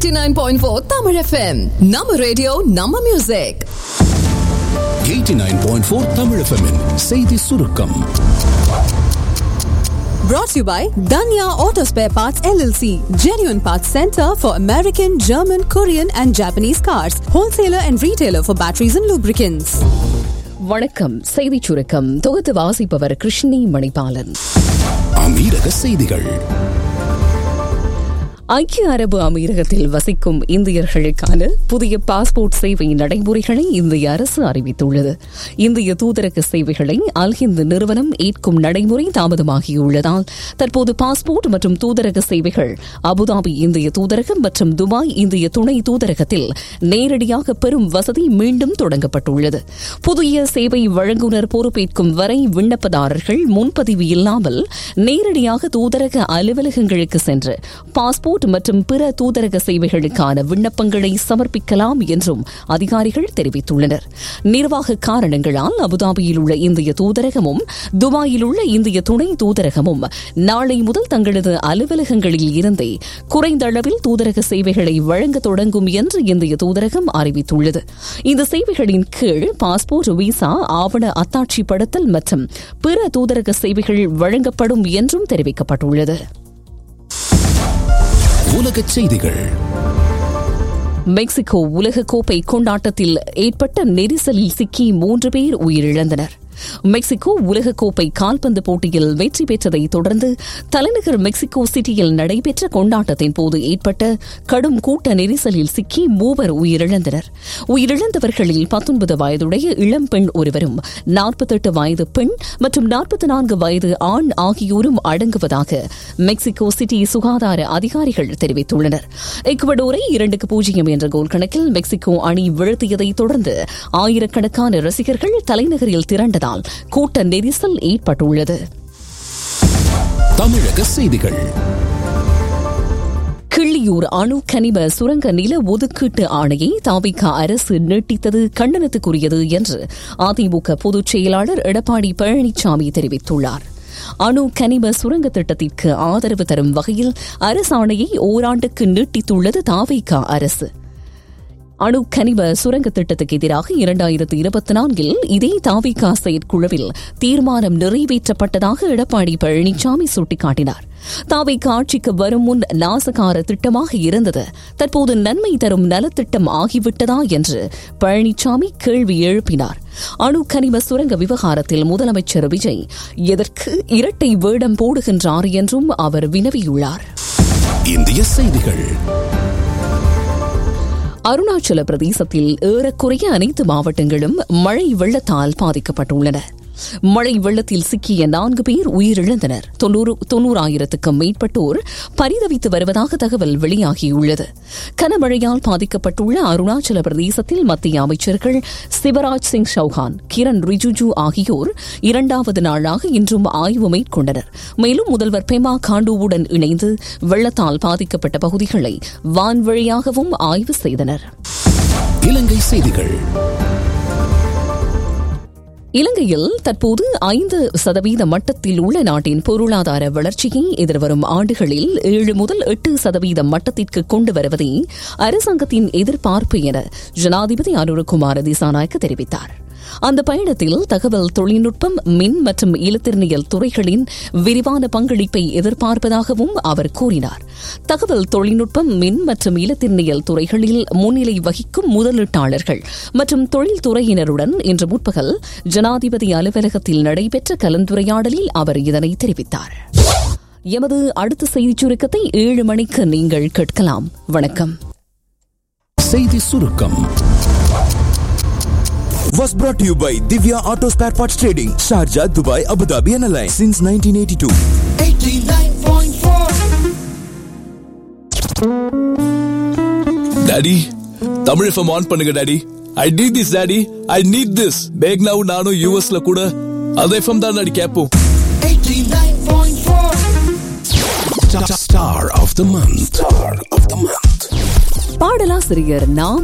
89.4 Tamil FM நம்ம radio நம்ம music 89.4 Tamil FM -இன் செய்தி சுருக்கம் brought to you by Danya Auto Spare Parts LLC genuine parts center for American German Korean and Japanese cars wholesaler and retailer for batteries and lubricants வணக்கம் செய்திச் சுருக்கம் தொகுத்து வாசிப்பவர் கிருஷ்ணி மணிபாலன் அமீரக செய்திகள் ஐக்கிய அரபு அமீரகத்தில் வசிக்கும் இந்தியர்களுக்கான புதிய பாஸ்போர்ட் சேவை நடைமுறைகளை இந்திய அரசு அறிவித்துள்ளது இந்திய தூதரக சேவைகளை அல்ஹிந்த் நிறுவனம் ஏற்கும் நடைமுறை தாமதமாகியுள்ளதால் தற்போது பாஸ்போர்ட் மற்றும் தூதரக சேவைகள் அபுதாபி இந்திய தூதரகம் மற்றும் துபாய் இந்திய துணை தூதரகத்தில் நேரடியாக பெறும் வசதி மீண்டும் தொடங்கப்பட்டுள்ளது புதிய சேவை வழங்குனர் பொறுப்பேற்கும் வரை விண்ணப்பதாரர்கள் முன்பதிவு இல்லாமல் நேரடியாக தூதரக அலுவலகங்களுக்கு சென்று பாஸ்போர்ட் மற்றும் பிற தூதரக சேவைகளுக்கான விண்ணப்பங்களை சமர்ப்பிக்கலாம் என்றும் அதிகாரிகள் தெரிவித்துள்ளனர் நிர்வாக காரணங்களால் அபுதாபியில் உள்ள இந்திய தூதரகமும் துபாயில் உள்ள இந்திய துணை தூதரகமும் நாளை முதல் தங்களது அலுவலகங்களில் இருந்தே குறைந்த அளவில் தூதரக சேவைகளை வழங்க தொடங்கும் என்று இந்திய தூதரகம் அறிவித்துள்ளது இந்த சேவைகளின் கீழ் பாஸ்போர்ட் விசா ஆவண அத்தாட்சிப்படுத்தல் மற்றும் பிற தூதரக சேவைகள் வழங்கப்படும் என்றும் தெரிவிக்கப்பட்டுள்ளது உலகச் செய்திகள் மெக்சிகோ உலகக்கோப்பை கொண்டாட்டத்தில் ஏற்பட்ட நெரிசலில் சிக்கி மூன்று பேர் உயிரிழந்தனர் மெக்சிகோ உலகக்கோப்பை கால்பந்து போட்டியில் வெற்றி பெற்றதை தொடர்ந்து தலைநகர் மெக்சிகோ சிட்டியில் நடைபெற்ற கொண்டாட்டத்தின் போது ஏற்பட்ட கடும் கூட்ட நெரிசலில் சிக்கி மூவர் உயிரிழந்தனர் உயிரிழந்தவர்களில் பத்தொன்பது வயதுடைய இளம் பெண் ஒருவரும் நாற்பத்தெட்டு வயது பெண் மற்றும் நாற்பத்தி நான்கு வயது ஆண் ஆகியோரும் அடங்குவதாக மெக்சிகோ சிட்டி சுகாதார அதிகாரிகள் தெரிவித்துள்ளனர் எக்வடோரை இரண்டுக்கு பூஜ்ஜியம் என்ற கோல் கணக்கில் மெக்சிகோ அணி வீழ்த்தியதை தொடர்ந்து ஆயிரக்கணக்கான ரசிகர்கள் தலைநகரில் திரண்டதால் கூட்ட நெரிசல் ஏற்பட்டுள்ளது தமிழக செய்திகள் கிள்ளியூர் அணு கனிம சுரங்க நில ஒதுக்கீட்டு ஆணையை தாவிக அரசு நீட்டித்தது கண்டனத்துக்குரியது என்று அதிமுக பொதுச் செயலாளர் எடப்பாடி பழனிசாமி தெரிவித்துள்ளார் அணு கனிம சுரங்க திட்டத்திற்கு ஆதரவு தரும் வகையில் அரசாணையை ஓராண்டுக்கு நீட்டித்துள்ளது தாவிக அரசு அணு கனிம சுரங்க திட்டத்துக்கு எதிராக இரண்டாயிரத்து இருபத்தி நான்கில் இதே தாவிகா செயற்குழுவில் தீர்மானம் நிறைவேற்றப்பட்டதாக எடப்பாடி பழனிசாமி சுட்டிக்காட்டினார் தாவிக ஆட்சிக்கு வரும் முன் நாசகார திட்டமாக இருந்தது தற்போது நன்மை தரும் நலத்திட்டம் ஆகிவிட்டதா என்று பழனிசாமி கேள்வி எழுப்பினார் அணு கனிம சுரங்க விவகாரத்தில் முதலமைச்சர் விஜய் எதற்கு இரட்டை வேடம் போடுகின்றார் என்றும் அவர் வினவியுள்ளார் இந்திய செய்திகள் அருணாச்சல பிரதேசத்தில் ஏறக்குறைய அனைத்து மாவட்டங்களும் மழை வெள்ளத்தால் பாதிக்கப்பட்டுள்ளன மழை வெள்ளத்தில் சிக்கிய நான்கு பேர் உயிரிழந்தனர் தொன்னூறாயிரத்துக்கும் மேற்பட்டோர் பரிதவித்து வருவதாக தகவல் வெளியாகியுள்ளது கனமழையால் பாதிக்கப்பட்டுள்ள அருணாச்சல பிரதேசத்தில் மத்திய அமைச்சர்கள் சிவராஜ் சிங் சௌஹான் கிரண் ரிஜிஜு ஆகியோர் இரண்டாவது நாளாக இன்றும் ஆய்வு மேற்கொண்டனர் மேலும் முதல்வர் பெமா காண்டுவுடன் இணைந்து வெள்ளத்தால் பாதிக்கப்பட்ட பகுதிகளை வான்வழியாகவும் ஆய்வு செய்தனர் இலங்கை செய்திகள் இலங்கையில் தற்போது ஐந்து சதவீத மட்டத்தில் உள்ள நாட்டின் பொருளாதார வளர்ச்சியை எதிர்வரும் ஆண்டுகளில் ஏழு முதல் எட்டு சதவீத மட்டத்திற்கு கொண்டு வருவதே அரசாங்கத்தின் எதிர்பார்ப்பு என ஜனாதிபதி அனுரகுமார திசாநாயக்க தெரிவித்தார் அந்த பயணத்தில் தகவல் தொழில்நுட்பம் மின் மற்றும் இலத்திரனியல் துறைகளின் விரிவான பங்களிப்பை எதிர்பார்ப்பதாகவும் அவர் கூறினார் தகவல் தொழில்நுட்பம் மின் மற்றும் இலத்திரனியல் துறைகளில் முன்னிலை வகிக்கும் முதலீட்டாளர்கள் மற்றும் தொழில்துறையினருடன் இன்று முற்பகல் ஜனாதிபதி அலுவலகத்தில் நடைபெற்ற கலந்துரையாடலில் அவர் இதனை தெரிவித்தார் எமது அடுத்த செய்திச் சுருக்கத்தை ஏழு மணிக்கு நீங்கள் கேட்கலாம் வணக்கம் செய்தி சுருக்கம் was brought to you by Divya Auto Spare Parts Trading, Sharjah, Dubai, Abu Dhabi and Alliance since 1982. Daddy Tamil FM on பண்ணுங்க daddy I need this daddy I need this பேக்னாவும் நானும் யூஎஸ்ல கூட அது எஃப்எம் தான் டாடி கேட்போம் Star of the month. Star of the month. பாடலாசிரியர் நாம்